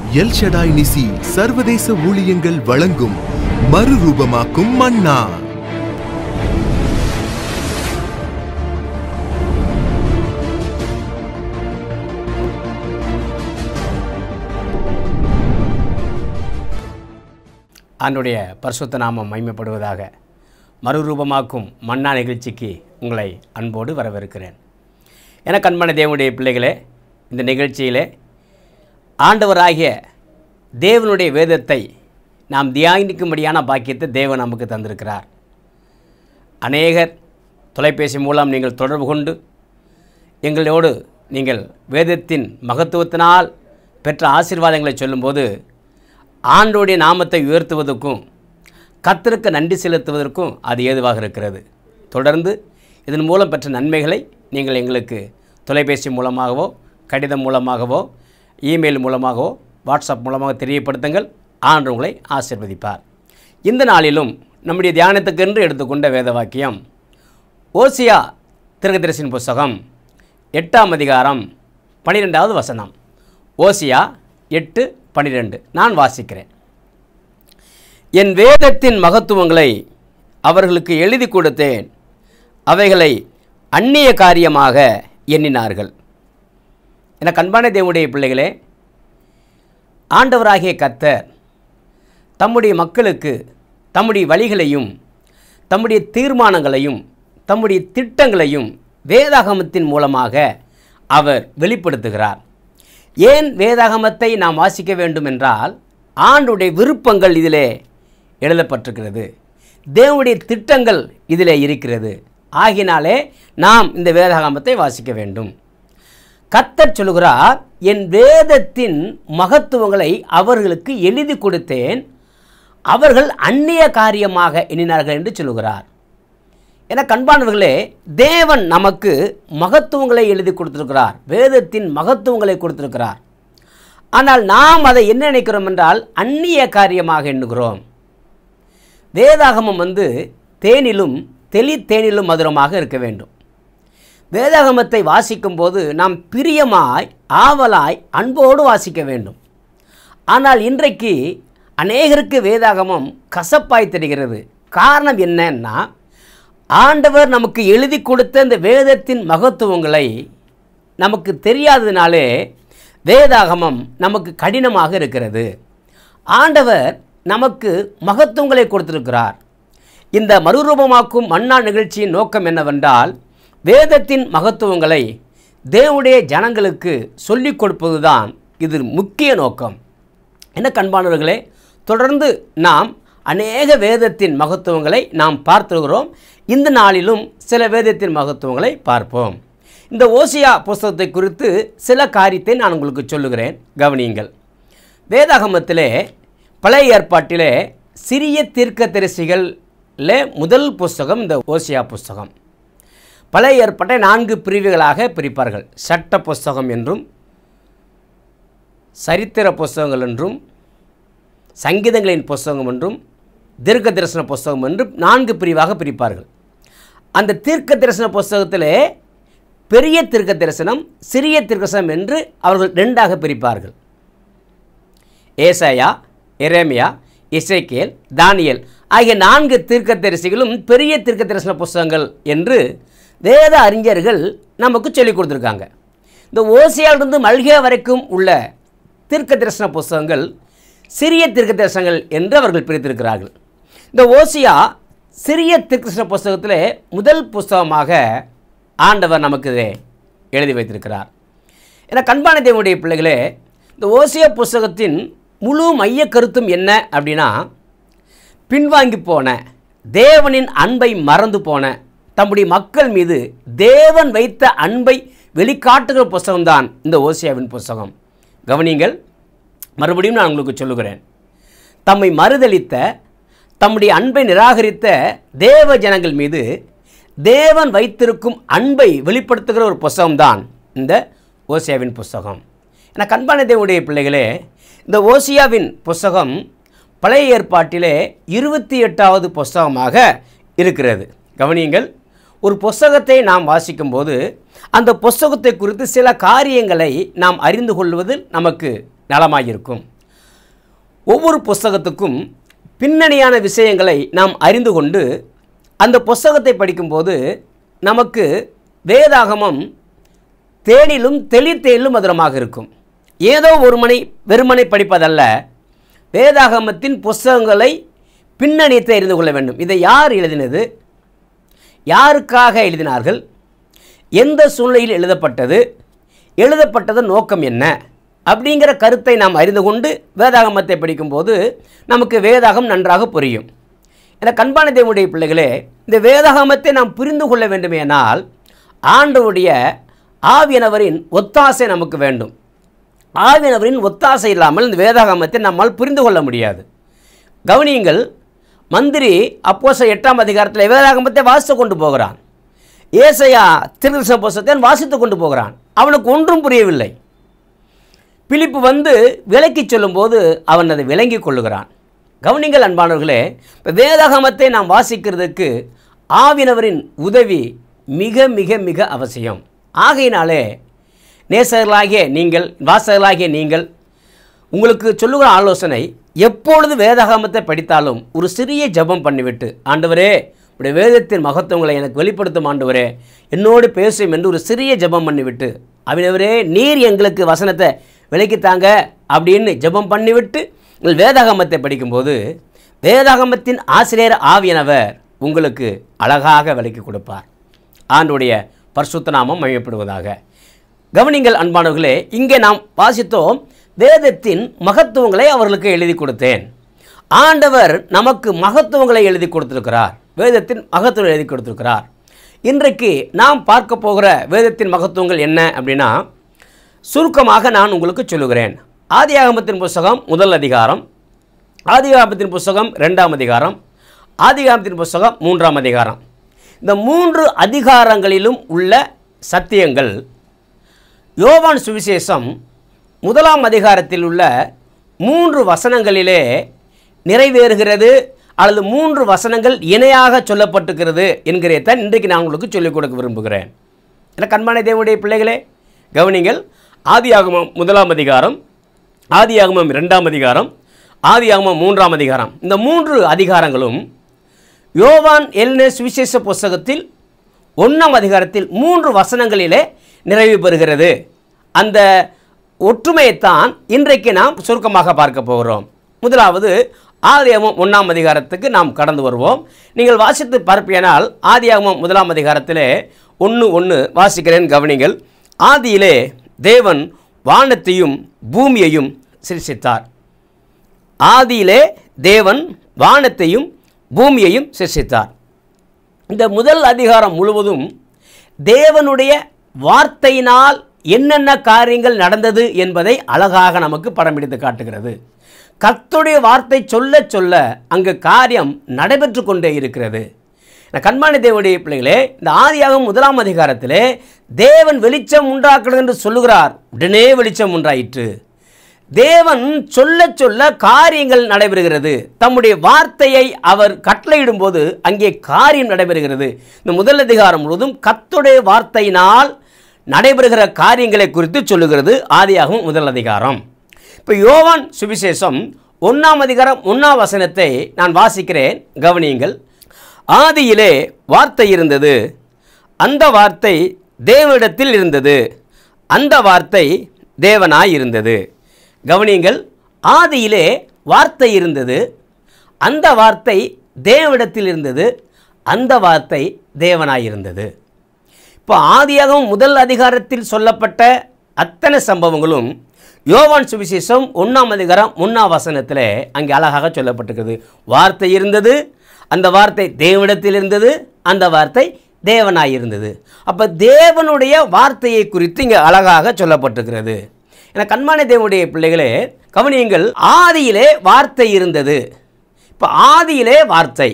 El Shaddai நிசி சர்வதேச ஊழியங்கள் வழங்கும் மறுரூபமாக்கும் மன்னா ஆண்டுடைய பரிசுத்த நாமம் மைமைப்படுவதாக மறுரூபமாக்கும் மன்னா நிகழ்ச்சிக்கு உங்களை அன்போடு வரவேற்கிறேன் எனக்கு அன்பான தேவனுடைய பிள்ளைகளே இந்த நிகழ்ச்சியிலே ஆண்டவராகிய தேவனுடைய வேதத்தை நாம் தியானிக்கும்படியான பாக்கியத்தை தேவன் நமக்கு தந்திருக்கிறார் அநேகர் தொலைபேசி மூலம் நீங்கள் தொடர்பு கொண்டு எங்களோடு நீங்கள் வேதத்தின் மகத்துவத்தினால் பெற்ற ஆசீர்வாதங்களை சொல்லும்போது ஆண்டோடைய நாமத்தை உயர்த்துவதற்கும் கர்த்தருக்கு நன்றி செலுத்துவதற்கும் அது ஏதுவாக இருக்கிறது தொடர்ந்து இதன் மூலம் பெற்ற நன்மைகளை நீங்கள் எங்களுக்கு தொலைபேசி மூலமாகவோ கடிதம் மூலமாகவோ இமெயில் மூலமாகவோ வாட்ஸ்அப் மூலமாக தெரியப்படுத்துங்கள் ஆண்டு உங்களை ஆசிர்வதிப்பார் இந்த நாளிலும் நம்முடைய தியானத்துக்கென்று எடுத்துக்கொண்ட வேத வாக்கியம் ஓசியா திருகதரிசின் புஸ்தகம் எட்டாம் அதிகாரம் பன்னிரெண்டாவது வசனம் ஓசியா எட்டு பன்னிரெண்டு நான் வாசிக்கிறேன் என் வேதத்தின் மகத்துவங்களை அவர்களுக்கு எழுதி கொடுத்தேன் அவைகளை அந்நிய காரியமாக எண்ணினார்கள் என கண்பான தேவனுடைய பிள்ளைகளே ஆண்டவராகிய கர்த்தர் தம்முடைய மக்களுக்கு தம்முடைய வழிகளையும் தம்முடைய தீர்மானங்களையும் தம்முடைய திட்டங்களையும் வேதாகமத்தின் மூலமாக அவர் வெளிப்படுத்துகிறார் ஏன் வேதாகமத்தை நாம் வாசிக்க வேண்டும் என்றால் ஆண்டுடைய விருப்பங்கள் இதிலே எழுதப்பட்டிருக்கிறது தேவனுடைய திட்டங்கள் இதிலே இருக்கிறது ஆகினாலே நாம் இந்த வேதாகமத்தை வாசிக்க வேண்டும் கர்த்தர் சொல்கிறார் என் வேதத்தின் மகத்துவங்களை அவர்களுக்கு எழுதி கொடுத்தேன் அவர்கள் அந்நிய காரியமாக எண்ணினார்கள் என்று சொல்லுகிறார் என கண்பானவர்களே தேவன் நமக்கு மகத்துவங்களை எழுதி கொடுத்திருக்கிறார் வேதத்தின் மகத்துவங்களை கொடுத்திருக்கிறார் ஆனால் நாம் அதை என்ன நினைக்கிறோம் என்றால் அந்நிய காரியமாக எண்ணுகிறோம் வேதாகமம் வந்து தேனிலும் தெளி தேனிலும் மதுரமாக இருக்க வேண்டும் வேதாகமத்தை வாசிக்கும்போது நாம் பிரியமாய் ஆவலாய் அன்போடு வாசிக்க வேண்டும் ஆனால் இன்றைக்கு அநேகருக்கு வேதாகமம் கசப்பாய் தெரிகிறது காரணம் என்னன்னா ஆண்டவர் நமக்கு எழுதி கொடுத்த இந்த வேதத்தின் மகத்துவங்களை நமக்கு தெரியாததினாலே வேதாகமம் நமக்கு கடினமாக இருக்கிறது ஆண்டவர் நமக்கு மகத்துவங்களை கொடுத்திருக்கிறார் இந்த மறுரூபமாக்கும் மன்னா நிகழ்ச்சியின் நோக்கம் என்னவென்றால் வேதத்தின் மகத்துவங்களை தேவனுடைய ஜனங்களுக்கு சொல்லிக் கொடுப்பதுதான் இது முக்கிய நோக்கம் என்ன கண்பானவர்களே தொடர்ந்து நாம் அநேக வேதத்தின் மகத்துவங்களை நாம் பார்த்துகிறோம் இந்த நாளிலும் சில வேதத்தின் மகத்துவங்களை பார்ப்போம் இந்த ஓசியா புஸ்தகத்தை குறித்து சில காரியத்தை நான் உங்களுக்கு சொல்லுகிறேன் கவனியுங்கள் வேதாகமத்திலே பழைய ஏற்பாட்டிலே சிறிய தீர்க்கதரிசிகளில் முதல் புஸ்தகம் இந்த ஓசியா புஸ்தகம் பழைய ஏற்பாட்டை நான்கு பிரிவுகளாக பிரிப்பார்கள் சட்ட புஸ்தகம் என்றும் சரித்திர புஸ்தகங்கள் என்றும் சங்கீதங்களின் புஸ்தகம் என்றும் தீர்க்க தரிசன புஸ்தகம் என்றும் நான்கு பிரிவாக பிரிப்பார்கள் அந்த தீர்க்க தரிசன புஸ்தகத்திலே பெரிய தீர்க்க தரிசனம் சிறிய தீர்க்கசனம் என்று அவர்கள் ரெண்டாக பிரிப்பார்கள் ஏசாயா எரேமியா இசைக்கேல் தானியல் ஆகிய நான்கு தீர்க்க தரிசிகளும் பெரிய தீர்க்க தரிசன புஸ்தகங்கள் என்று வேத அறிஞர்கள் நமக்கு சொல்லிக் கொடுத்துருக்காங்க இந்த ஓசியாலிருந்து மல்கியா வரைக்கும் உள்ள தீர்க்க தரிசன புஸ்தகங்கள் சிறிய தீர்க்க தரிசனங்கள் என்று அவர்கள் பிரித்திருக்கிறார்கள் இந்த ஓசியா சிறிய தீர்க்கதரிசன புஸ்தகத்தில் முதல் புஸ்தகமாக ஆண்டவர் நமக்கு இதை எழுதி வைத்திருக்கிறார் ஏன்னா கண்பான தேவனுடைய பிள்ளைகளே இந்த ஓசியா புஸ்தகத்தின் முழு மைய கருத்தும் என்ன அப்படின்னா பின்வாங்கி போன தேவனின் அன்பை மறந்து போன தம்முடைய மக்கள் மீது தேவன் வைத்த அன்பை வெளிக்காட்டுகிற புஸ்தகம்தான் இந்த ஓசியாவின் புஸ்தகம் கவனிங்கள் மறுபடியும் நான் உங்களுக்கு சொல்லுகிறேன் தம்மை மறுதளித்த தம்முடைய அன்பை நிராகரித்த தேவ ஜனங்கள் மீது தேவன் வைத்திருக்கும் அன்பை வெளிப்படுத்துகிற ஒரு புஸ்தகம்தான் இந்த ஓசியாவின் புஸ்தகம் என கண்பான தேவனுடைய பிள்ளைகளே இந்த ஓசியாவின் புஸ்தகம் பழைய ஏற்பாட்டிலே இருபத்தி எட்டாவது புஸ்தகமாக இருக்கிறது கவனியுங்கள் ஒரு புஸ்தகத்தை நாம் வாசிக்கும்போது அந்த புஸ்தகத்தை குறித்து சில காரியங்களை நாம் அறிந்து கொள்வதில் நமக்கு நலமாயிருக்கும் ஒவ்வொரு புஸ்தகத்துக்கும் பின்னணியான விஷயங்களை நாம் அறிந்து கொண்டு அந்த புஸ்தகத்தை படிக்கும்போது நமக்கு வேதாகமம் தேனிலும் தெளித்தேனிலும் மதுரமாக இருக்கும் ஏதோ ஒரு மணி வெறுமனை படிப்பதல்ல வேதாகமத்தின் புஸ்தகங்களை பின்னணியை தெரிந்து கொள்ள வேண்டும் இதை யார் எழுதினது யாருக்காக எழுதினார்கள் எந்த சூழ்நிலையில் எழுதப்பட்டது எழுதப்பட்டதன் நோக்கம் என்ன அப்படிங்கிற கருத்தை நாம் அறிந்து கொண்டு வேதாகமத்தை படிக்கும்போது நமக்கு வேதாகம் நன்றாக புரியும் என கண்பான தேவனுடைய பிள்ளைகளே இந்த வேதாகமத்தை நாம் புரிந்து கொள்ள வேண்டுமேனால் ஆண்டவுடைய ஆவியனவரின் ஒத்தாசை நமக்கு வேண்டும் ஆவியனவரின் ஒத்தாசை இல்லாமல் இந்த வேதாகமத்தை நம்மால் புரிந்து கொள்ள முடியாது கவனியுங்கள் மந்திரி அப்போச எட்டாம் அதிகாரத்தில் வேதாகமத்தை வாசித்து கொண்டு போகிறான் ஏசையா திருதர்சன புஸ்தத்தை வாசித்து கொண்டு போகிறான் அவனுக்கு ஒன்றும் புரியவில்லை பிலிப்பு வந்து விலக்கி சொல்லும்போது அவன் அதை விளங்கி கொள்ளுகிறான் கவனிங்கள் அன்பானவர்களே இப்போ வேதாகமத்தை நாம் வாசிக்கிறதுக்கு ஆவினவரின் உதவி மிக மிக மிக அவசியம் ஆகையினாலே நேசர்களாகிய நீங்கள் வாசகர்களாகிய நீங்கள் உங்களுக்கு சொல்லுகிற ஆலோசனை எப்பொழுது வேதாகமத்தை படித்தாலும் ஒரு சிறிய ஜெபம் பண்ணிவிட்டு ஆண்டவரே உடைய வேதத்தின் மகத்துவங்களை எனக்கு வெளிப்படுத்தும் ஆண்டவரே என்னோடு பேசும் என்று ஒரு சிறிய ஜெபம் பண்ணிவிட்டு அவினவரே நீர் எங்களுக்கு வசனத்தை விலைக்குத்தாங்க அப்படின்னு ஜெபம் பண்ணிவிட்டு நீங்கள் வேதாகமத்தை படிக்கும்போது வேதாகமத்தின் ஆசிரியர் ஆவியனவர் உங்களுக்கு அழகாக விலைக்கு கொடுப்பார் ஆண்டுடைய பரிசுத்த நாமம் மையப்படுவதாக கவனிங்கள் அன்பானவர்களே இங்கே நாம் வாசித்தோம் வேதத்தின் மகத்துவங்களை அவர்களுக்கு எழுதி கொடுத்தேன் ஆண்டவர் நமக்கு மகத்துவங்களை எழுதி கொடுத்திருக்கிறார் வேதத்தின் மகத்துவம் எழுதி கொடுத்திருக்கிறார் இன்றைக்கு நாம் பார்க்க போகிற வேதத்தின் மகத்துவங்கள் என்ன அப்படின்னா சுருக்கமாக நான் உங்களுக்கு சொல்லுகிறேன் ஆதியாகமத்தின் புஸ்தகம் முதல் அதிகாரம் ஆதிகாமத்தின் புஸ்தகம் ரெண்டாம் அதிகாரம் ஆதிகாமத்தின் புஸ்தகம் மூன்றாம் அதிகாரம் இந்த மூன்று அதிகாரங்களிலும் உள்ள சத்தியங்கள் யோவான் சுவிசேஷம் முதலாம் அதிகாரத்தில் உள்ள மூன்று வசனங்களிலே நிறைவேறுகிறது அல்லது மூன்று வசனங்கள் இணையாக சொல்லப்பட்டிருக்கிறது என்கிறதான் இன்றைக்கு நான் உங்களுக்கு சொல்லிக் கொடுக்க விரும்புகிறேன் என கண்மான தேவனுடைய பிள்ளைகளே கவனிங்கள் ஆதியாகமம் முதலாம் அதிகாரம் ஆதியாகமம் இரண்டாம் அதிகாரம் ஆதியாகமம் மூன்றாம் அதிகாரம் இந்த மூன்று அதிகாரங்களும் யோவான் எல்னே சுவிசேஷ புஸ்தகத்தில் ஒன்றாம் அதிகாரத்தில் மூன்று வசனங்களிலே நிறைவு பெறுகிறது அந்த ஒற்றுமையைத்தான் இன்றைக்கு நாம் சுருக்கமாக பார்க்க போகிறோம் முதலாவது ஆதியாகமம் ஒன்றாம் அதிகாரத்துக்கு நாம் கடந்து வருவோம் நீங்கள் வாசித்து பார்ப்பியனால் ஆதியாகமம் முதலாம் அதிகாரத்திலே ஒன்று ஒன்று வாசிக்கிறேன் கவனிங்கள் ஆதியிலே தேவன் வானத்தையும் பூமியையும் சிருஷித்தார் ஆதியிலே தேவன் வானத்தையும் பூமியையும் சிருஷித்தார் இந்த முதல் அதிகாரம் முழுவதும் தேவனுடைய வார்த்தையினால் என்னென்ன காரியங்கள் நடந்தது என்பதை அழகாக நமக்கு படம் பிடித்து காட்டுகிறது கர்த்தருடைய வார்த்தை சொல்ல சொல்ல அங்கு காரியம் நடைபெற்று கொண்டே இருக்கிறது கண்மாணி தேவனுடைய பிள்ளைகளே இந்த ஆதியாகம் முதலாம் அதிகாரத்திலே தேவன் வெளிச்சம் உண்டாக்கணும் என்று சொல்லுகிறார் உடனே வெளிச்சம் உண்டாயிற்று தேவன் சொல்ல சொல்ல காரியங்கள் நடைபெறுகிறது தம்முடைய வார்த்தையை அவர் கட்டளையிடும் போது அங்கே காரியம் நடைபெறுகிறது இந்த முதல் அதிகாரம் முழுவதும் கத்துடைய வார்த்தையினால் நடைபெறுகிற காரியங்களை குறித்து சொல்லுகிறது ஆதியாகவும் முதல் அதிகாரம் இப்போ யோவான் சுவிசேஷம் ஒன்றாம் அதிகாரம் ஒன்றாம் வசனத்தை நான் வாசிக்கிறேன் கவனியுங்கள் ஆதியிலே வார்த்தை இருந்தது அந்த வார்த்தை தேவனிடத்தில் இருந்தது அந்த வார்த்தை தேவனாய் இருந்தது கவனியுங்கள் ஆதியிலே வார்த்தை இருந்தது அந்த வார்த்தை தேவனிடத்தில் இருந்தது அந்த வார்த்தை தேவனாய் இருந்தது இப்போ ஆதியாகவும் முதல் அதிகாரத்தில் சொல்லப்பட்ட அத்தனை சம்பவங்களும் யோவான் சுவிசேஷம் ஒன்றாம் அதிகாரம் முன்னாம் வசனத்தில் அங்கே அழகாக சொல்லப்பட்டிருக்கிறது வார்த்தை இருந்தது அந்த வார்த்தை தேவனிடத்தில் இருந்தது அந்த வார்த்தை தேவனாய் இருந்தது அப்போ தேவனுடைய வார்த்தையை குறித்து இங்கே அழகாக சொல்லப்பட்டிருக்கிறது என கண்மான தேவனுடைய பிள்ளைகளே கவனியுங்கள் ஆதியிலே வார்த்தை இருந்தது இப்போ ஆதியிலே வார்த்தை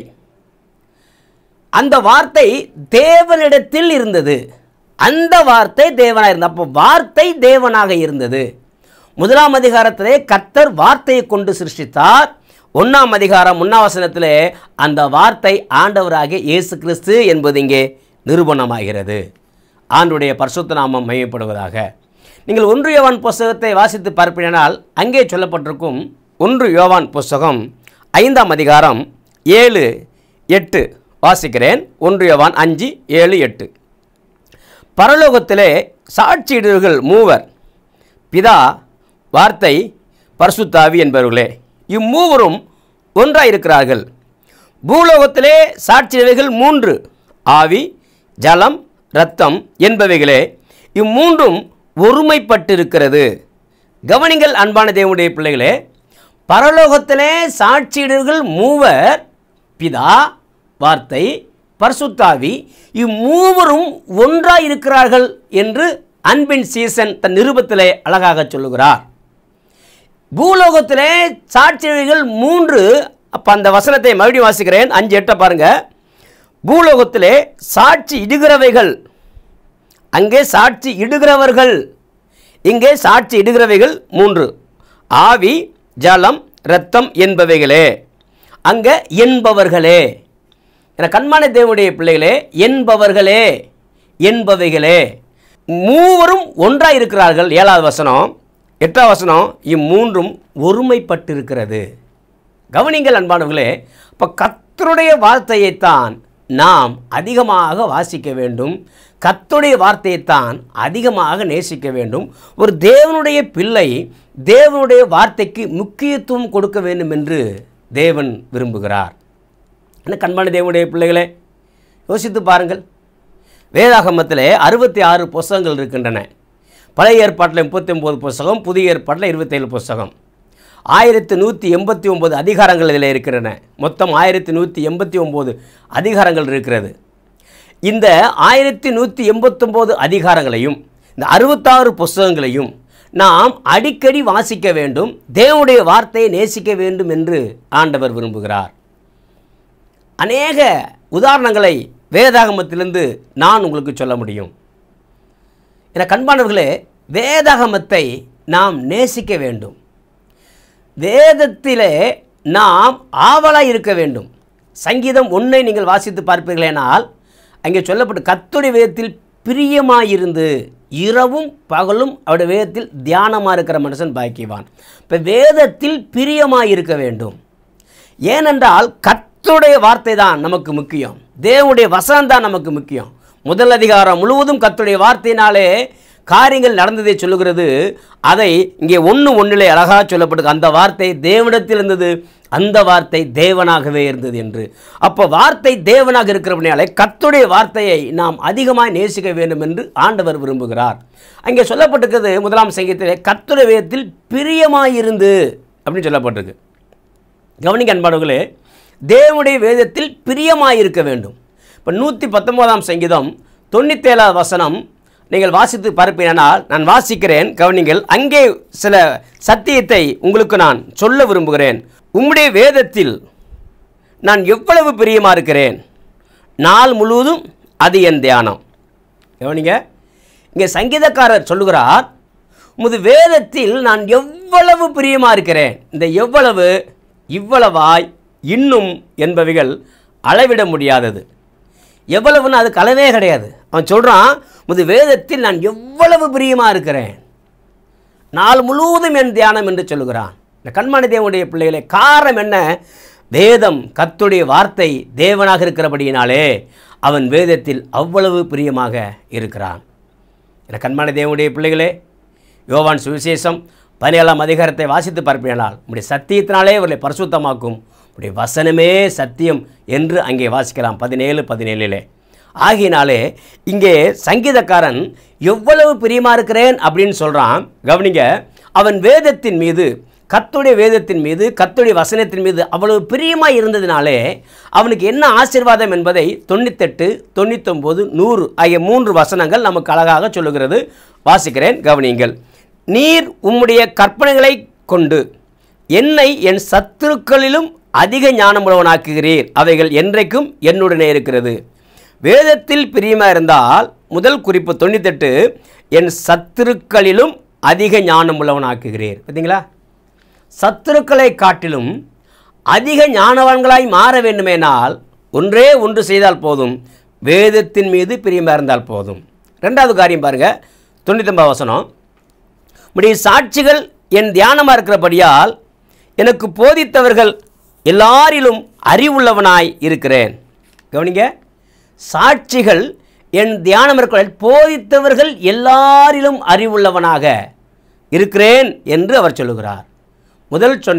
அந்த வார்த்தை தேவனிடத்தில் இருந்தது அந்த வார்த்தை தேவனாக இருந்தது அப்போ வார்த்தை தேவனாக இருந்தது முதலாம் அதிகாரத்திலே கர்த்தர் வார்த்தையை கொண்டு சிருஷ்டித்தார் ஒன்றாம் அதிகாரம் முன்னாவசனத்திலே அந்த வார்த்தை ஆண்டவராகிய இயேசு கிறிஸ்து என்பது இங்கே நிரூபணமாகிறது ஆண்டுடைய பரிசுத்த நாமம் மையப்படுவதாக நீங்கள் ஒன்றியவன் புஸ்தகத்தை வாசித்து பார்ப்பினால் அங்கே சொல்லப்பட்டிருக்கும் ஒன்று யோவான் புஸ்தகம் ஐந்தாம் அதிகாரம் ஏழு எட்டு வாசிக்கிறேன் ஒன்று யோவான் அஞ்சு ஏழு எட்டு பரலோகத்திலே சாட்சியிடுவர்கள் மூவர் பிதா வார்த்தை பரிசுத்தாவி என்பவர்களே இம்மூவரும் ஒன்றாயிருக்கிறார்கள் பூலோகத்திலே சாட்சியிடுவர்கள் மூன்று ஆவி ஜலம் இரத்தம் என்பவைகளே இம்மூன்றும் ஒருமைப்பட்டிருக்கிறது கவனிங்கள் அன்பான தேவனுடைய பிள்ளைகளே பரலோகத்திலே சாட்சியிடுவர்கள் மூவர் பிதா வார்த்தை பரிசுத்தாவி இம்மூவரும் ஒன்றாய் இருக்கிறார்கள் என்று அன்பின் சீசன் தன் நிருபத்திலே அழகாக சொல்லுகிறார் பூலோகத்திலே சாட்சிகள் மூன்று அப்போ அந்த வசனத்தை மறுபடியும் வாசிக்கிறேன் அஞ்சு எட்ட பாருங்க பூலோகத்திலே சாட்சி இடுகிறவைகள் அங்கே சாட்சி இடுகிறவர்கள் இங்கே சாட்சி இடுகிறவைகள் மூன்று ஆவி ஜலம் இரத்தம் என்பவைகளே அங்கே என்பவர்களே என கண்மான தேவனுடைய பிள்ளைகளே என்பவர்களே என்பவைகளே மூவரும் ஒன்றாக இருக்கிறார்கள் ஏழாவது வசனம் எட்டாவது வசனம் இம்மூன்றும் ஒருமைப்பட்டிருக்கிறது கவனிங்கள் அன்பானவர்களே இப்போ கத்தருடைய வார்த்தையைத்தான் நாம் அதிகமாக வாசிக்க வேண்டும் கத்துடைய வார்த்தையைத்தான் அதிகமாக நேசிக்க வேண்டும் ஒரு தேவனுடைய பிள்ளை தேவனுடைய வார்த்தைக்கு முக்கியத்துவம் கொடுக்க வேண்டும் என்று தேவன் விரும்புகிறார் என்ன கண்பான தேவனுடைய பிள்ளைகளே யோசித்து பாருங்கள் வேதாகமத்திலே அறுபத்தி ஆறு புஸ்தகங்கள் இருக்கின்றன பழைய ஏற்பாட்டில் முப்பத்தி ஒம்பது புஸ்தகம் புதிய ஏற்பாட்டில் இருபத்தேழு புஸ்தகம் ஆயிரத்தி நூற்றி எண்பத்தி ஒம்பது அதிகாரங்கள் இதில் இருக்கின்றன மொத்தம் ஆயிரத்தி நூற்றி எண்பத்தி ஒம்பது அதிகாரங்கள் இருக்கிறது இந்த ஆயிரத்தி நூற்றி எண்பத்தொம்போது அதிகாரங்களையும் இந்த அறுபத்தாறு புஸ்தகங்களையும் நாம் அடிக்கடி வாசிக்க வேண்டும் தேவனுடைய வார்த்தையை நேசிக்க வேண்டும் என்று ஆண்டவர் விரும்புகிறார் அநேக உதாரணங்களை வேதாகமத்திலிருந்து நான் உங்களுக்கு சொல்ல முடியும் என கண்பானவர்களே வேதாகமத்தை நாம் நேசிக்க வேண்டும் வேதத்திலே நாம் ஆவலாய் இருக்க வேண்டும் சங்கீதம் ஒன்றை நீங்கள் வாசித்து பார்ப்பீர்களேனால் அங்கே சொல்லப்பட்டு கத்துடைய வேதத்தில் பிரியமாயிருந்து இரவும் பகலும் அவருடைய வேதத்தில் தியானமாக இருக்கிற மனுஷன் பாக்கியவான் இப்போ வேதத்தில் பிரியமாக இருக்க வேண்டும் ஏனென்றால் கர்த்தருடைய வார்த்தை தான் நமக்கு முக்கியம் தேவனுடைய வசனம் தான் நமக்கு முக்கியம் முதல் அதிகாரம் முழுவதும் கர்த்தருடைய வார்த்தையினாலே காரியங்கள் நடந்ததை சொல்லுகிறது அதை இங்கே ஒன்று ஒன்றிலே அழகாக சொல்லப்பட்டு அந்த வார்த்தை தேவனிடத்தில் இருந்தது அந்த வார்த்தை தேவனாகவே இருந்தது என்று அப்போ வார்த்தை தேவனாக இருக்கிறபடினாலே கர்த்தருடைய வார்த்தையை நாம் அதிகமாக நேசிக்க வேண்டும் என்று ஆண்டவர் விரும்புகிறார் அங்கே சொல்லப்பட்டிருக்கிறது முதலாம் சங்கீதத்திலே கர்த்தருடைய வேதத்தில் பிரியமாயிருந்து அப்படின்னு சொல்லப்பட்டிருக்கு கவனிக்க அன்பானவர்களே தேவனுடைய வேதத்தில் பிரியமாயிருக்க வேண்டும் இப்போ நூற்றி பத்தொம்போதாம் சங்கீதம் தொண்ணூத்தேழாவது வசனம் நீங்கள் வாசித்து பார்ப்பீனால் நான் வாசிக்கிறேன் கவனிங்கள் அங்கே சில சத்தியத்தை உங்களுக்கு நான் சொல்ல விரும்புகிறேன் உம்முடைய வேதத்தில் நான் எவ்வளவு பிரியமாக இருக்கிறேன் நாள் முழுவதும் அது என் தியானம் கவனிங்க இங்கே சங்கீதக்காரர் சொல்லுகிறார் உமது வேதத்தில் நான் எவ்வளவு பிரியமாக இருக்கிறேன் இந்த எவ்வளவு இவ்வளவாய் இன்னும் என்பவைகள் அளவிட முடியாதது எவ்வளவுன்னு அதுக்கு அளவே கிடையாது அவன் சொல்கிறான் உமது வேதத்தில் நான் எவ்வளவு பிரியமாக இருக்கிறேன் நாள் முழுவதும் என் தியானம் என்று சொல்லுகிறான் இந்த கண்மணி தேவனுடைய பிள்ளைகளே காரணம் என்ன வேதம் கத்துடைய வார்த்தை தேவனாக இருக்கிறபடியினாலே அவன் வேதத்தில் அவ்வளவு பிரியமாக இருக்கிறான் என கண்மணி தேவனுடைய பிள்ளைகளே யோவான் சுவிசேஷம் பதினேழாம் அதிகாரத்தை வாசித்து பார்ப்பினால் உடைய சத்தியத்தினாலே அவர்களை பரிசுத்தமாக்கும் உடைய வசனமே சத்தியம் என்று அங்கே வாசிக்கலாம் பதினேழு பதினேழிலே ஆகினாலே இங்கே சங்கீதக்காரன் எவ்வளவு பிரியமாக இருக்கிறேன் அப்படின்னு சொல்கிறான் கவனிங்க அவன் வேதத்தின் மீது கத்துடைய வேதத்தின் மீது கத்துடைய வசனத்தின் மீது அவ்வளவு பிரியமாக இருந்ததினாலே அவனுக்கு என்ன ஆசீர்வாதம் என்பதை தொண்ணூத்தெட்டு தொண்ணூத்தொம்பது நூறு ஆகிய மூன்று வசனங்கள் நமக்கு அழகாக சொல்லுகிறது வாசிக்கிறேன் கவனியுங்கள் நீர் உம்முடைய கற்பனைகளை கொண்டு என்னை என் சத்துருக்களிலும் அதிக ஞானமுள்ளவனாக்குகிறீர் அவைகள் என்றைக்கும் என்னுடனே இருக்கிறது வேதத்தில் பிரியமாக இருந்தால் முதல் குறிப்பு தொண்ணூத்தெட்டு என் சத்துருக்களிலும் அதிக ஞானம் உள்ளவனாக்குகிறீர் பார்த்தீங்களா சத்துருக்களை காட்டிலும் அதிக ஞானவான்களாய் மாற வேண்டுமேனால் ஒன்றே ஒன்று செய்தால் போதும் வேதத்தின் மீது பிரியமாக இருந்தால் போதும் ரெண்டாவது காரியம் பாருங்கள் தொண்ணூத்தொம்பது வசனம் உடைய சாட்சிகள் என் தியானமாக இருக்கிறபடியால் எனக்கு போதித்தவர்கள் எல்லாரிலும் அறிவுள்ளவனாய் இருக்கிறேன் கவனிங்க சாட்சிகள் என் தியானம் இருக்க போதித்தவர்கள் எல்லாரிலும் அறிவுள்ளவனாக இருக்கிறேன் என்று அவர் சொல்லுகிறார் முதல் சொன்ன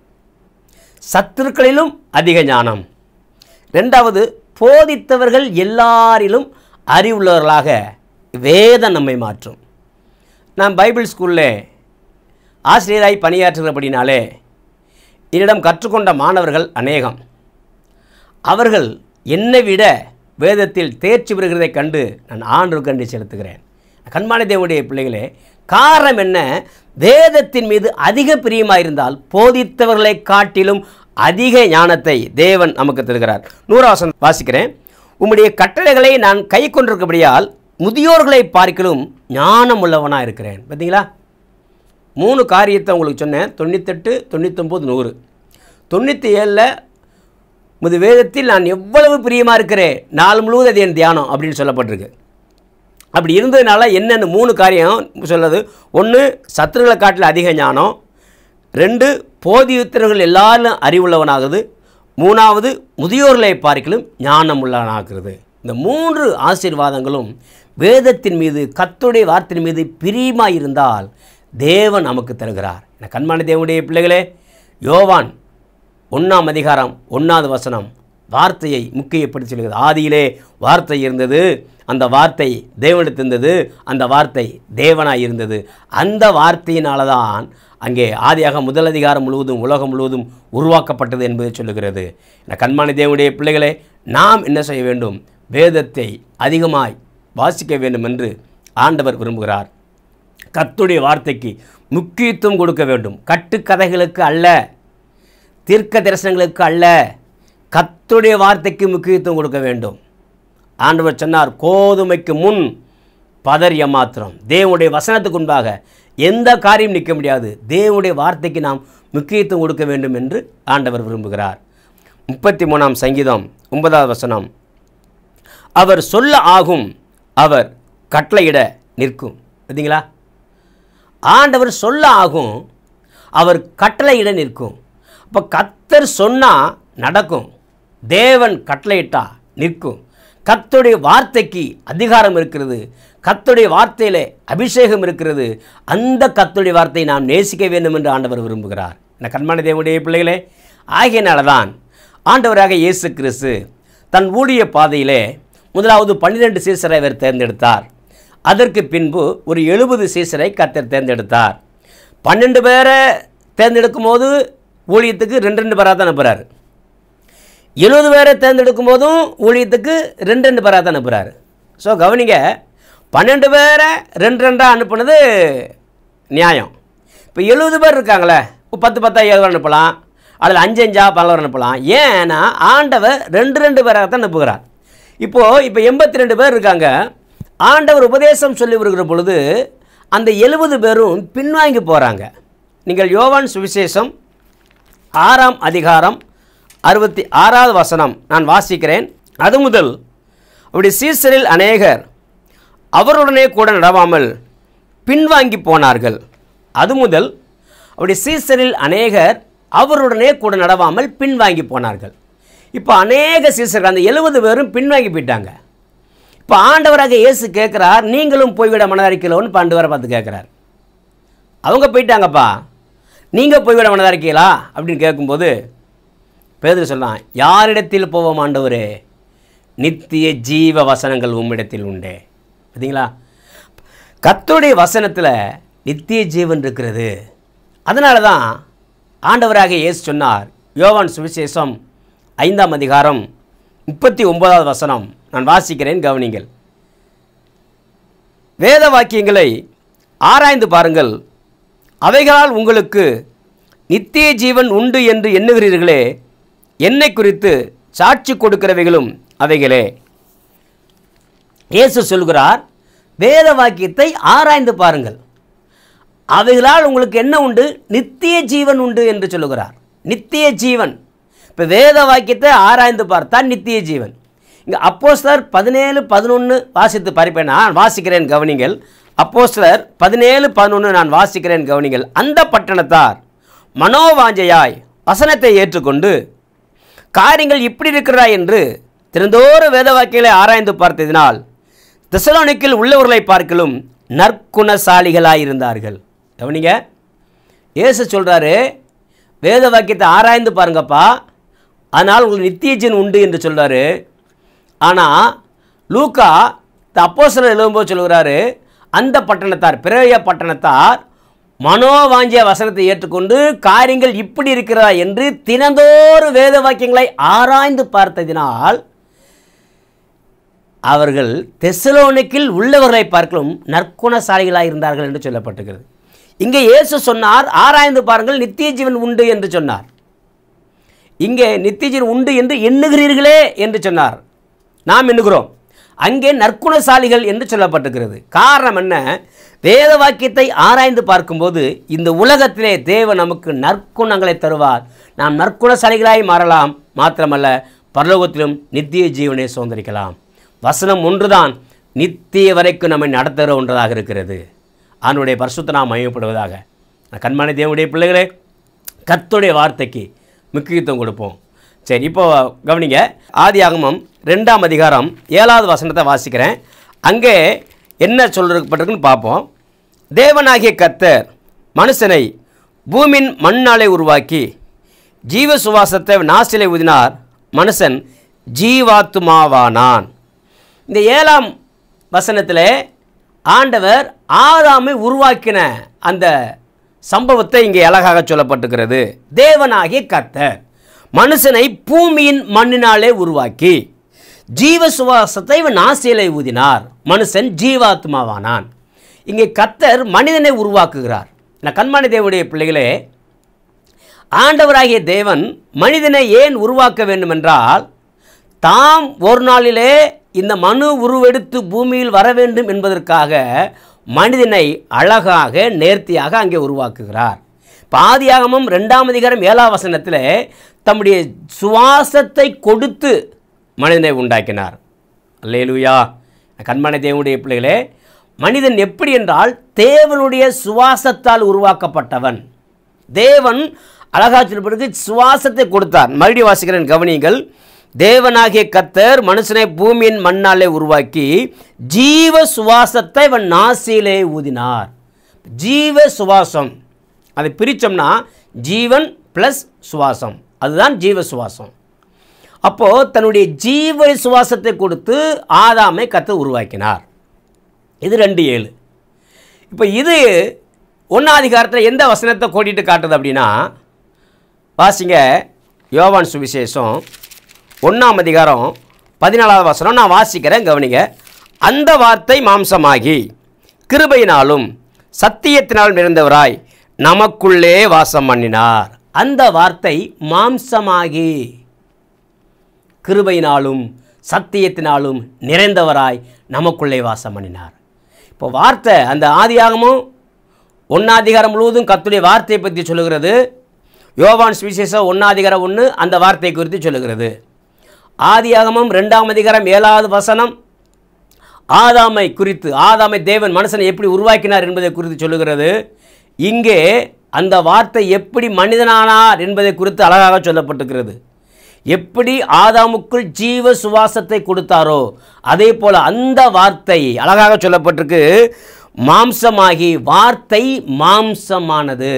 சத்துருக்களிலும் அதிக ஞானம் ரெண்டாவது போதித்தவர்கள் எல்லாரிலும் அறிவுள்ளவர்களாக வேதம் நம்மை மாற்றும் நான் பைபிள் ஸ்கூலில் ஆசிரியராய் பணியாற்றுகிறபடினாலே என்னிடம் கற்றுக்கொண்ட மாணவர்கள் அநேகம் அவர்கள் என்னை விட வேதத்தில் தேர்ச்சி பெறுகிறதைக் கண்டு நான் ஆண்டு கண்டு செலுத்துகிறேன் கண்மான தேவனுடைய பிள்ளைகளே காரணம் என்ன வேதத்தின் மீது அதிக பிரியமாக இருந்தால் போதித்தவர்களை காட்டிலும் அதிக ஞானத்தை தேவன் நமக்கு தருகிறார் நூறாவசம் வாசிக்கிறேன் உம்முடைய கட்டளைகளை நான் கை கொண்டிருக்கபடியால் முதியோர்களை பார்க்கலும் ஞானம் உள்ளவனாக இருக்கிறேன் பார்த்தீங்களா மூணு காரியத்தை உங்களுக்கு சொன்னேன் தொண்ணூத்தெட்டு தொண்ணூத்தொம்பது நூறு தொண்ணூற்றி ஏழில் முது வேதத்தில் நான் எவ்வளவு பிரியமாக இருக்கிறேன் நாள் முழுவதும் அது என் தியானம் அப்படின்னு சொல்லப்பட்டிருக்கு அப்படி இருந்ததுனால என்னென்ன மூணு காரியம் சொல்லுது ஒன்று சத்துருகளை காட்டில் அதிக ஞானம் ரெண்டு போதியுத்தர்கள் எல்லாரும் அறிவுள்ளவனாகுது மூணாவது முதியோர்களை பார்க்கலும் ஞானம் உள்ளவனாகிறது இந்த மூன்று ஆசீர்வாதங்களும் வேதத்தின் மீது கத்துடைய வார்த்தையின் மீது பிரியமாக இருந்தால் தேவன் நமக்கு தருகிறார் என கண்மான தேவனுடைய பிள்ளைகளே யோவான் ஒன்றாம் அதிகாரம் ஒன்றாவது வசனம் வார்த்தையை முக்கியப்படுத்தி சொல்கிறது ஆதியிலே வார்த்தை இருந்தது அந்த வார்த்தை தேவனிடத்து இருந்தது அந்த வார்த்தை தேவனாய் இருந்தது அந்த வார்த்தையினால தான் அங்கே ஆதியாக முதல் அதிகாரம் முழுவதும் உலகம் முழுவதும் உருவாக்கப்பட்டது என்பதை சொல்லுகிறது இந்த கண்மாணி தேவனுடைய பிள்ளைகளே நாம் என்ன செய்ய வேண்டும் வேதத்தை அதிகமாய் வாசிக்க வேண்டும் என்று ஆண்டவர் விரும்புகிறார் கர்த்தருடைய வார்த்தைக்கு முக்கியத்துவம் கொடுக்க வேண்டும் கட்டுக்கதைகளுக்கு அல்ல தீர்க்க தரிசனங்களுக்கு அல்ல கர்த்தருடைய வார்த்தைக்கு முக்கியத்துவம் கொடுக்க வேண்டும் ஆண்டவர் சொன்னார் கோதுமைக்கு முன் பதர் ஏமாத்திரம் தேவனுடைய வசனத்துக்கு முன்பாக எந்த காரியம் நிற்க முடியாது தேவனுடைய வார்த்தைக்கு நாம் முக்கியத்துவம் கொடுக்க வேண்டும் என்று ஆண்டவர் விரும்புகிறார் முப்பத்தி மூணாம் சங்கீதம் ஒன்பதாவது வசனம் அவர் சொல்ல ஆகும் அவர் கட்டளையிட நிற்கும் பார்த்தீங்களா ஆண்டவர் சொல்ல ஆகும் அவர் கட்டளையிட நிற்கும் அப்போ கத்தர் சொன்னால் நடக்கும் தேவன் கட்டளையிட்டா நிற்கும் கத்துடைய வார்த்தைக்கு அதிகாரம் இருக்கிறது கத்துடைய வார்த்தையில் அபிஷேகம் இருக்கிறது அந்த கத்துடைய வார்த்தையை நாம் நேசிக்க வேண்டும் என்று ஆண்டவர் விரும்புகிறார் இந்த கண்மான தேவனுடைய பிள்ளைகளே ஆகியனால தான் ஆண்டவராக இயேசு கிறிஸ்து தன் ஊழிய பாதையிலே முதலாவது பன்னிரெண்டு சீசரை அவர் தேர்ந்தெடுத்தார் அதற்கு பின்பு ஒரு எழுபது சீசரை கத்தர் தேர்ந்தெடுத்தார் பன்னெண்டு பேரை தேர்ந்தெடுக்கும் போது ஊழியத்துக்கு ரெண்டு ரெண்டு பேராக தான் அனுப்புகிறார் எழுபது பேரை தேர்ந்தெடுக்கும் போதும் ஊழியத்துக்கு ரெண்டு ரெண்டு பேராக தான் அனுப்புகிறாரு ஸோ கவனிங்க பன்னெண்டு பேரை ரெண்டு ரெண்டாக அனுப்புனது நியாயம் இப்போ எழுபது பேர் இருக்காங்களே இப்போ பத்து பத்தா ஏழு அனுப்பலாம் அதில் அஞ்சு அஞ்சா பலவர் அனுப்பலாம் ஏன்னா ஆண்டவர் ரெண்டு ரெண்டு பேராக தான் அனுப்புகிறார் இப்போது இப்போ எண்பத்தி ரெண்டு பேர் இருக்காங்க ஆண்டவர் உபதேசம் சொல்லி வருகிற பொழுது அந்த எழுபது பேரும் பின்வாங்கி போகிறாங்க நீங்கள் யோவான் சுவிசேஷம் ஆறாம் அதிகாரம் அறுபத்தி ஆறாவது வசனம் நான் வாசிக்கிறேன் அது முதல் அப்படி சீசரில் அநேகர் அவருடனே கூட நடவாமல் பின்வாங்கி போனார்கள் அது முதல் அப்படி சீசரில் அநேகர் அவருடனே கூட நடவாமல் பின்வாங்கி போனார்கள் இப்போ அநேக சீசர்கள் அந்த எழுபது பேரும் பின்வாங்கி போயிட்டாங்க இப்போ ஆண்டவராக இயேசு கேட்குறார் நீங்களும் போய்விட மனதாரிக்கலோன்னு பாண்டவரை பார்த்து கேட்குறார் அவங்க போயிட்டாங்கப்பா நீங்கள் போய்விட மனதாரிக்கலா அப்படின்னு கேட்கும்போது பேதர் சொல்லலாம் யாரிடத்தில் போவோம் ஆண்டவரே நித்திய ஜீவ வசனங்கள் உம்மிடத்தில் உண்டே பார்த்தீங்களா கர்த்தருடைய வசனத்தில் நித்திய ஜீவன் இருக்கிறது அதனால தான் ஆண்டவராக இயேசு சொன்னார் யோவான் சுவிசேஷம் ஐந்தாம் அதிகாரம் முப்பத்தி ஒன்பதாவது வசனம் நான் வாசிக்கிறேன் கவனிங்கள் வேத வாக்கியங்களை ஆராய்ந்து பாருங்கள் அவைகளால் உங்களுக்கு நித்திய ஜீவன் உண்டு என்று எண்ணுகிறீர்களே என்னை குறித்து சாட்சி கொடுக்கிறவைகளும் அவைகளே இயேசு சொல்கிறார் வேத வாக்கியத்தை ஆராய்ந்து பாருங்கள் அவைகளால் உங்களுக்கு என்ன உண்டு நித்திய ஜீவன் உண்டு என்று சொல்லுகிறார் நித்திய ஜீவன் இப்போ வேத வாக்கியத்தை ஆராய்ந்து பார்த்தா நித்திய ஜீவன் இங்கே அப்போஸ்தலர் பதினேழு பதினொன்று வாசித்து பார்ப்பேன் நான் வாசிக்கிறேன் கவனிங்கள் அப்போஸ்தலர் பதினேழு பதினொன்று நான் வாசிக்கிறேன் கவனிங்கள் அந்த பட்டணத்தார் மனோவாஞ்சையாய் வசனத்தை ஏற்றுக்கொண்டு காரியங்கள் இப்படி இருக்கிறதா என்று திறந்தோறு வேத வாக்கியங்களை ஆராய்ந்து பார்த்ததினால் தெசலோனிக்கில் உள்ளவர்களை பார்க்கலும் நற்குணசாலிகளாய் இருந்தார்கள் கவனிங்க இயேசு சொல்கிறாரு வேத வாக்கியத்தை ஆராய்ந்து பாருங்கப்பா ஆனால் உங்களுக்கு நித்திய ஜீவன் உண்டு என்று சொல்றாரு ஆனால் லூக்கா அப்போஸ்தலர் எழுதும்போது சொல்கிறாரு அந்த பட்டணத்தார் பிறவிய பட்டணத்தார் மனோவாஞ்சிய வசனத்தை ஏற்றுக்கொண்டு காரியங்கள் இப்படி இருக்கிறதா என்று தினந்தோறு வேத வாக்கியங்களை ஆராய்ந்து பார்த்ததினால் அவர்கள் தெசலோனிக்கில் உள்ளவர்களை பார்க்கலும் நற்குணசாலிகளாக இருந்தார்கள் என்று சொல்லப்பட்டிருக்கிறது இங்கே இயேசு சொன்னார் ஆராய்ந்து பாருங்கள் நித்திய ஜீவன் உண்டு என்று சொன்னார் இங்கே நித்திய ஜீவன் உண்டு என்று எண்ணுகிறீர்களே என்று சொன்னார் நாம் எண்ணுகிறோம் அங்கே நற்குணசாலிகள் என்று சொல்லப்பட்டிருக்கிறது காரணம் என்ன வேத வாக்கியத்தை ஆராய்ந்து பார்க்கும்போது இந்த உலகத்திலே தேவன் நமக்கு நற்குணங்களை தருவார் நாம் நற்குணசாலிகளாய் மாறலாம் மாத்திரமல்ல பரலோகத்திலும் நித்திய ஜீவனை சுதந்திரிக்கலாம் வசனம் ஒன்றுதான் நித்திய வரைக்கும் நம்மை நடத்துகிற ஒன்றதாக இருக்கிறது ஆணுடைய பரிசுத்த நாம் மையப்படுவதாக கண்மணி தேவனுடைய பிள்ளைகளே கர்த்தருடைய வார்த்தைக்கு முக்கியத்துவம் கொடுப்போம் சரி இப்போ கவனிங்க ஆதியாகமம் ரெண்டாம் அதிகாரம் ஏழாவது வசனத்தை வாசிக்கிறேன் அங்கே என்ன சொல்லப்பட்டிருக்குன்னு பார்ப்போம் தேவனாகிய கர்த்தர் மனுஷனை பூமியின் மண்ணாலை உருவாக்கி ஜீவ சுவாசத்தை நாசிலை ஊதினார் மனுஷன் ஜீவாத்துமாவானான் இந்த ஏழாம் வசனத்தில் ஆண்டவர் ஆதாமை உருவாக்கின அந்த சம்பவத்தை இங்கே அழகாக சொல்லப்பட்டிருக்கிறது தேவனாகிய கர்த்தர் மனுஷனை பூமியின் மண்ணினாலே உருவாக்கி ஜீவ சுவாசத்தை இவன் ஆசையிலே ஊதினார் மனுஷன் ஜீவாத்மாவானான் இங்கே கர்த்தர் மனிதனை உருவாக்குகிறார் நான் கண்மணி தேவனுடைய பிள்ளைகளே ஆண்டவராகிய தேவன் மனிதனை ஏன் உருவாக்க வேண்டுமென்றால் தாம் ஒரு நாளிலே இந்த மனு உருவெடுத்து பூமியில் வர வேண்டும் என்பதற்காக மனிதனை அழகாக நேர்த்தியாக அங்கே உருவாக்குகிறார் பாதியாகமும் ரெண்டாம் அதிகாரம் ஏழாம் வசனத்தில் தம்முடைய சுவாசத்தை கொடுத்து மனிதனை உண்டாக்கினார் அல்லேலூயா கண்மனை தேவனுடைய பிள்ளைகளே மனிதன் எப்படி என்றால் தேவனுடைய சுவாசத்தால் உருவாக்கப்பட்டவன் தேவன் அழகா சொல்லப்படுது சுவாசத்தை கொடுத்தார் மறுபடியும் வாசிக்கிறேன் கவனியுங்கள் தேவனாகிய கர்த்தர் மனுஷனை பூமியின் மண்ணாலே உருவாக்கி ஜீவ சுவாசத்தை அவன் நாசியிலே ஊதினார் ஜீவ சுவாசம் அதை பிரித்தோம்னா ஜீவன் ப்ளஸ் சுவாசம் அதுதான் ஜீவ சுவாசம் அப்போது தன்னுடைய ஜீவ சுவாசத்தை கொடுத்து ஆதாமை கர்த்தர் உருவாக்கினார் இது ரெண்டு ஏழு இப்போ இது ஒன்றாம் அதிகாரத்தில் எந்த வசனத்தை கோடிட்டு காட்டுது அப்படின்னா வாசிங்க யோவான் சுவிசேஷம் ஒன்றாம் அதிகாரம் பதினாலாவது வசனம் நான் வாசிக்கிறேன் கவனிங்க அந்த வார்த்தை மாம்சமாகி கிருபையினாலும் சத்தியத்தினால் நிறைந்தவராய் நமக்குள்ளே வாசம் பண்ணினார் அந்த வார்த்தை மாம்சமாகி கிருபையினாலும் சத்தியத்தினாலும் நிறைந்தவராய் நமக்குள்ளே வாசம் பண்ணினார் இப்போ வார்த்தை அந்த ஆதியாகமும் ஒன்னாதிகாரம் முழுவதும் கர்த்தருடைய வார்த்தையை பற்றி சொல்லுகிறது யோவான் சுவிசேஷம் ஒன்னாதிகாரம் ஒன்று அந்த வார்த்தை குறித்து சொல்லுகிறது ஆதியாகமம் ரெண்டாம் அதிகாரம் ஏழாவது வசனம் ஆதாமை குறித்து ஆதாமை தேவன் மனுஷனை எப்படி உருவாக்கினார் என்பதை குறித்து சொல்லுகிறது இங்கே அந்த வார்த்தை எப்படி மனிதனானார் என்பதை குறித்து அழகாக சொல்லப்பட்டிருக்கிறது எப்படி ஆதாமுக்குள் ஜீவ சுவாசத்தை கொடுத்தாரோ அதே போல அந்த வார்த்தை அழகாக சொல்லப்பட்டிருக்கு மாம்சமாகி வார்த்தை மாம்சமானது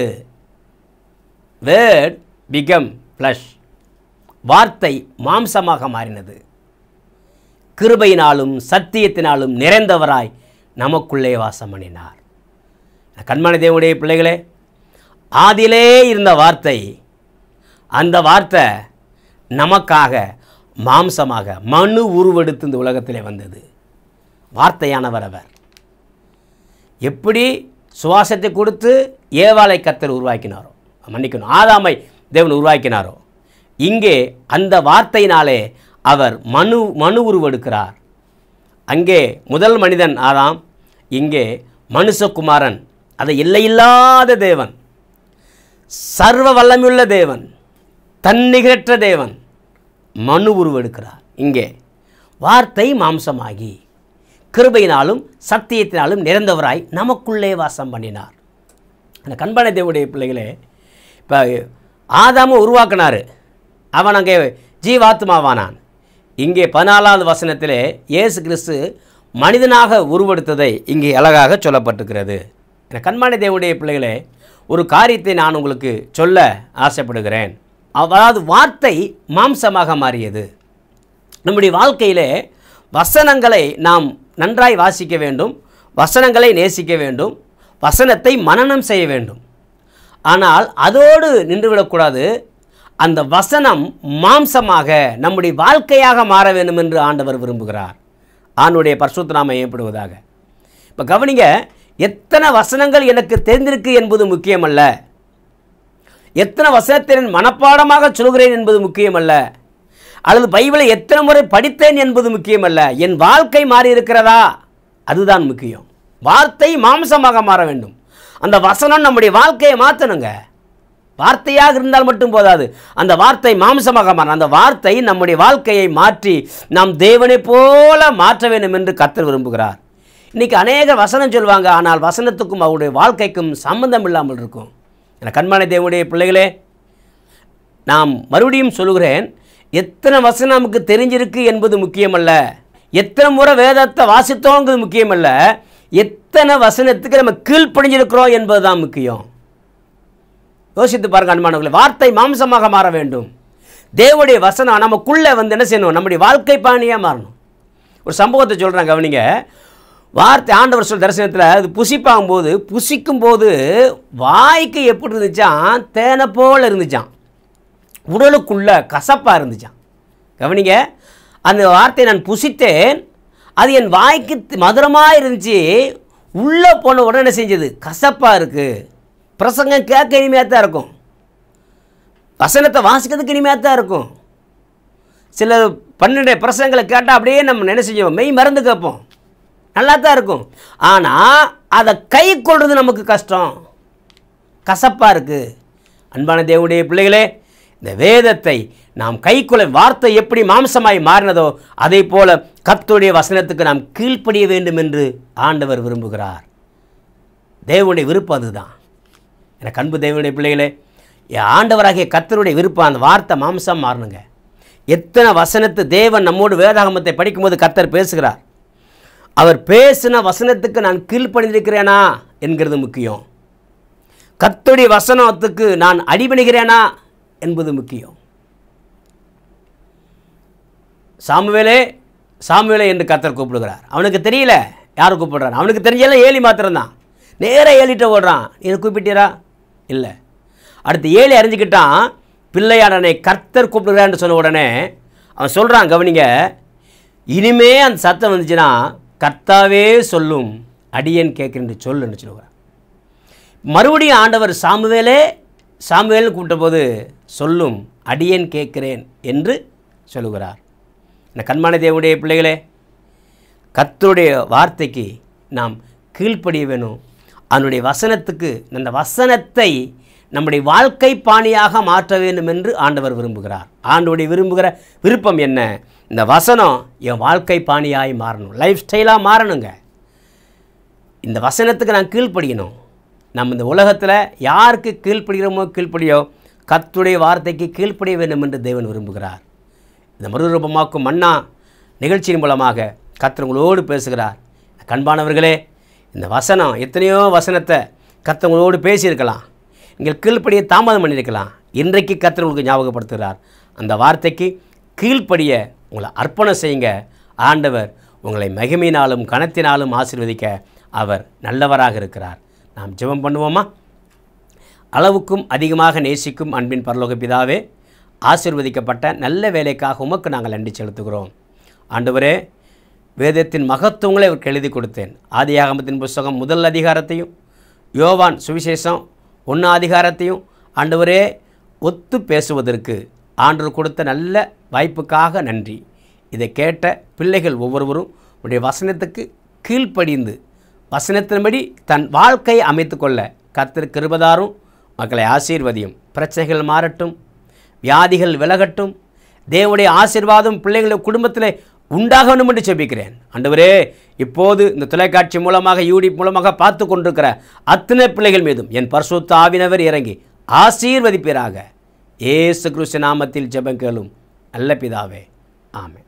வேர்ட் பிகம் ஃப்ளஷ் வார்த்தை மாம்சமாக மாறினது கிருபையினாலும் சத்தியத்தினாலும் நிறைந்தவராய் நமக்குள்ளே வாசம் பண்ணினார் கண்மணி தேவனுடைய பிள்ளைகளே ஆதியிலே இருந்த வார்த்தை அந்த வார்த்தை நமக்காக மாம்சமாக மனு உருவெடுத்து இந்த உலகத்திலே வந்தது வார்த்தையானவர் அவர் எப்படி சுவாசத்தை கொடுத்து ஏவாளை கத்தர் உருவாக்கினாரோ மன்னிக்கணும் ஆதாமை தேவன் உருவாக்கினாரோ இங்கே அந்த வார்த்தையினாலே அவர் மனு மனு உருவெடுக்கிறார் அங்கே முதல் மனிதன் ஆதாம் இங்கே மனுஷகுமாரன் அதை எல்லையில்லாத தேவன் சர்வ வல்லமையுள்ள தேவன் தன்னிகரற்ற தேவன் மனு உருவெடுக்கிறார் இங்கே வார்த்தை மாம்சமாகி கிருபையினாலும் சத்தியத்தினாலும் நிறைந்தவராய் நமக்குள்ளே வாசம் பண்ணினார் அந்த கண்பனை தேவனுடைய பிள்ளைகளே இப்போ ஆதாம உருவாக்குனாரு அவன் அங்கே ஜீவாத்மாவானான் இங்கே பதினாலாவது வசனத்திலே இயேசு கிறிஸ்து மனிதனாக உருவெடுத்ததை இங்கே அழகாக சொல்லப்பட்டிருக்கிறது என கண்மாணி தேவனுடைய பிள்ளைகளே ஒரு காரியத்தை நான் உங்களுக்கு சொல்ல ஆசைப்படுகிறேன் அதாவது வார்த்தை மாம்சமாக மாறியது நம்முடைய வாழ்க்கையிலே வசனங்களை நாம் நன்றாய் வாசிக்க வேண்டும் வசனங்களை நேசிக்க வேண்டும் வசனத்தை மனனம் செய்ய வேண்டும் ஆனால் அதோடு நின்றுவிடக்கூடாது அந்த வசனம் மாம்சமாக நம்முடைய வாழ்க்கையாக மாற வேண்டும் என்று ஆண்டவர் விரும்புகிறார் ஆண்டுடைய பரிசுத்த நாம ஏற்படுவதாக இப்போ கவனிங்க எத்தனை வசனங்கள் எனக்கு தெரிந்திருக்கு என்பது முக்கியமல்ல எத்தனை வசனத்தை நான் மனப்பாடமாக சொல்கிறேன் என்பது முக்கியமல்ல அல்லது பைபிளை எத்தனை முறை படித்தேன் என்பது முக்கியமல்ல என் வாழ்க்கை மாறி இருக்கிறதா அதுதான் முக்கியம் வார்த்தை மாம்சமாக மாற வேண்டும் அந்த வசனம் நம்முடைய வாழ்க்கையை மாற்றணுங்க வார்த்தையாக இருந்தால் மட்டும் போதாது அந்த வார்த்தை மாம்சமாக மாற அந்த வார்த்தை நம்முடைய வாழ்க்கையை மாற்றி நாம் தேவனைப் போல மாற்ற வேண்டும் என்று கர்த்தர் விரும்புகிறார் இன்னைக்கு அநேக வசனம் சொல்லுவாங்க ஆனால் வசனத்துக்கும் அவருடைய வாழ்க்கைக்கும் சம்பந்தம் இல்லாமல் இருக்கும் என கண்மான தேவனுடைய பிள்ளைகளே நாம் மறுபடியும் சொல்லுகிறேன் எத்தனை வசனம் நமக்கு தெரிஞ்சிருக்கு என்பது முக்கியமல்ல எத்தனை முறை வேதத்தை வாசித்தோங்கிறது முக்கியமல்ல எத்தனை வசனத்துக்கு நம்ம கீழ்ப்படிஞ்சிருக்கிறோம் என்பது தான் முக்கியம் யோசித்து பாருங்க அன்பானவர்களே வார்த்தை மாம்சமாக மாற வேண்டும் தேவனுடைய வசனம் நமக்குள்ளே வந்து என்ன செய்யணும் நம்முடைய வாழ்க்கை பாணியாக மாறணும் ஒரு சம்பவத்தை சொல்கிறேன் கவனிங்க வார்த்தை ஆண்டவர் சொல் தரிசனத்தில் அது புசிப்பாகும் போது புசிக்கும் போது வாய்க்கு எப்படி இருந்துச்சான் தேனை போல் இருந்துச்சான் உடலுக்குள்ள கசப்பாக இருந்துச்சான் கவனிங்க அந்த வார்த்தையை நான் புசித்தேன் அது என் வாய்க்கு மதுரமாக இருந்துச்சு உள்ளே போன உடனே என்ன செஞ்சது கசப்பாக இருக்குது பிரசங்கம் கேட்க இனிமையாக தான் இருக்கும் வசனத்தை வாசிக்கிறதுக்கு இனிமையாக தான் இருக்கும் சில பன்னெண்டு பிரசங்களை கேட்டால் அப்படியே நம்ம என்ன செஞ்சோம் மெய் மறந்து கேட்போம் நல்லா தான் இருக்கும் ஆனால் அதை கை கொள்வது நமக்கு கஷ்டம் கசப்பாக இருக்குது அன்பான தேவனுடைய பிள்ளைகளே இந்த வேதத்தை நாம் கைக்குள்ள வார்த்தை எப்படி மாம்சமாய் மாறினதோ அதே போல கர்த்தருடைய வசனத்துக்கு நாம் கீழ்ப்படிய வேண்டும் என்று ஆண்டவர் விரும்புகிறார் தேவனுடைய விருப்பம் அதுதான் எனக்கு அன்பு தேவனுடைய பிள்ளைகளே என் ஆண்டவராகிய கர்த்தருடைய விருப்பம் அந்த வார்த்தை மாம்சம் மாறணுங்க எத்தனை வசனத்து தேவன் நம்மோடு வேதாகமத்தை படிக்கும்போது கர்த்தர் பேசுகிறார் அவர் பேசின வசனத்துக்கு நான் கீழ்ப்பணிந்திருக்கிறேனா என்கிறது முக்கியம் கர்த்தருடைய வசனத்துக்கு நான் அடிபணிகிறேனா என்பது முக்கியம் சாமுவேலே சாமுவேலே என்று கர்த்தர் கூப்பிடுகிறார் அவனுக்கு தெரியல யார் கூப்பிடுறார் அவனுக்கு தெரிஞ்செல்லாம் ஏலி மாத்திரம்தான் நேராக ஏலிட்ட ஓடுறான் நீ கூப்பிட்டீரா இல்லை அடுத்து ஏலி அறிஞ்சுக்கிட்டான் பிள்ளையாடனை கர்த்தர் கூப்பிடுகிறான்னு சொன்ன உடனே அவன் சொல்கிறான் கவனிங்க இனிமே அந்த சத்தம் வந்துச்சுன்னா கர்த்தாவே சொல்லும் அடியேன் கேட்குறேன் சொல்லுன்னு சொல்லுகிறான் மறுபடியும் ஆண்டவர் சாமுவேலே சாமுவேல்னு கூப்பிட்டபோது சொல்லும் அடியேன் கேட்கிறேன் என்று சொல்லுகிறார் இந்த கண்மான தேவனுடைய பிள்ளைகளே கர்த்தருடைய வார்த்தைக்கு நாம் கீழ்ப்படிய வேணும் அதனுடைய வசனத்துக்கு அந்த வசனத்தை நம்முடைய வாழ்க்கை பாணியாக மாற்ற வேண்டும் என்று ஆண்டவர் விரும்புகிறார் ஆண்டவருடைய விரும்புகிற விருப்பம் என்ன இந்த வசனம் என் வாழ்க்கை பாணியாய் மாறணும் லைஃப் ஸ்டைலாக மாறணுங்க இந்த வசனத்துக்கு நான் கீழ்ப்படியணும் நம்ம இந்த உலகத்தில் யாருக்கு கீழ்ப்படுகிறோமோ கீழ்ப்படியோ கர்த்தருடைய வார்த்தைக்கு கீழ்ப்படிய வேண்டும் என்று தேவன் விரும்புகிறார் இந்த மறுரூபமாக்கும் மன்னா நிகழ்ச்சியின் மூலமாக கர்த்தர் உங்களோடு பேசுகிறார் கண்பானவர்களே இந்த வசனம் எத்தனையோ வசனத்தை கர்த்தர் உங்களோடு பேசியிருக்கலாம் நீங்கள் கீழ்ப்படிய தாமதம் பண்ணியிருக்கலாம் இன்றைக்கு கர்த்தர் உங்களுக்கு ஞாபகப்படுத்துகிறார் அந்த வார்த்தைக்கு கீழ்ப்படிய உங்களை அர்ப்பணம் செய்யுங்க ஆண்டவர் உங்களை மகிமையினாலும் கனத்தினாலும் ஆசீர்வதிக்க அவர் நல்லவராக இருக்கிறார் நாம் ஜெபம் பண்ணுவோமா அளவுக்கும் அதிகமாக நேசிக்கும் அன்பின் பரலோக பிதாவே ஆசீர்வதிக்கப்பட்ட நல்ல வேலைக்காக உமக்கு நாங்கள் நன்றி செலுத்துகிறோம் ஆண்டவரே வேதத்தின் மகத்துவங்களை அவருக்கு எழுதி கொடுத்தேன் ஆதியாகமத்தின் புஸ்தகம் முதல் அதிகாரத்தையும் யோவான் சுவிசேஷம் ஒன்று அதிகாரத்தையும் ஆண்டவரே ஒத்து பேசுவதற்கு ஆண்டவர் கொடுத்த நல்ல வாய்ப்புக்காக நன்றி இதை கேட்ட பிள்ளைகள் ஒவ்வொருவரும் உடைய வசனத்துக்கு கீழ்ப்படிந்து வசனத்தின்படி தன் வாழ்க்கையை அமைத்துக்கொள்ள கர்த்தர் கிருபதாரும் மக்களை ஆசீர்வதியும் பிரச்சனைகள் மாறட்டும் வியாதிகள் விலகட்டும் தேவனுடைய ஆசீர்வாதம் பிள்ளைகளுடைய குடும்பத்தில் உண்டாகணும் என்று செபிக்கிறேன் ஆண்டவரே இப்போது இந்த தொலைக்காட்சி மூலமாக யூடியூப் மூலமாக பார்த்து கொண்டிருக்கிற அத்தனை பிள்ளைகள் மீதும் என் பரிசுத்த ஆவினவர் இறங்கி ஆசீர்வதிப்பீராக ஏசு கிறிஸ்து நாமத்தில் ஜெபம் கேளும் நல்ல பிதாவே ஆமென்